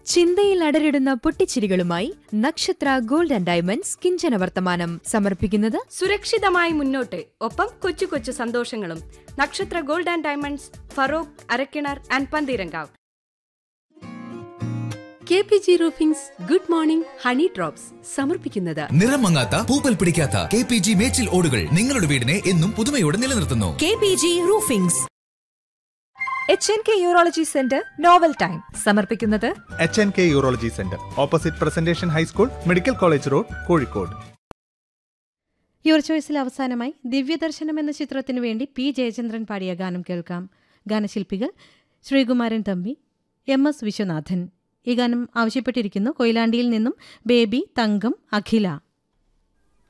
ചിന്തയിൽ അടരിടുന്ന പൊട്ടിച്ചിരികളുമായി നക്ഷത്ര gold and diamonds കിഞ്ചന വർത്തമാനം സമർപ്പിക്കുന്നത് സുരക്ഷിതമായി മുന്നോട്ട് ഒപ്പം കൊച്ചു കൊച്ചു സന്തോഷങ്ങളും നക്ഷത്ര gold and diamonds Feroke Arakkinar and Pantheerankavu K P G roofings good morning honey drops സമർപ്പിക്കുന്നത് നിറം മങ്ങാത്ത പൂപ്പൽ പിടിക്കാത്ത കെ പി ജി മേച്ചിൽ ഓടുകൾ നിങ്ങളുടെ വീടിനെ എന്നും പുതുമയോടെ നിലനിർത്തുന്നു K P G roofings H N K urology centre novel time സമർപ്പിക്കുന്നത് H N K urology centre opposite presentation high school medical college road Kozhikode your ചോയ്സിൽ അവസാനമായി ദിവ്യദർശനം എന്ന ചിത്രത്തിനു വേണ്ടി പി ജയചന്ദ്രൻ പാടിയ ഗാനം കേൾക്കാം ഗാനശില്പികൾ ശ്രീകുമാരൻ തമ്പി എം എസ് വിശ്വനാഥൻ ഈ ഗാനം ആവശ്യപ്പെട്ടിരിക്കുന്നു കൊയിലാണ്ടിയിൽ നിന്നും ബേബി തങ്കം അഖില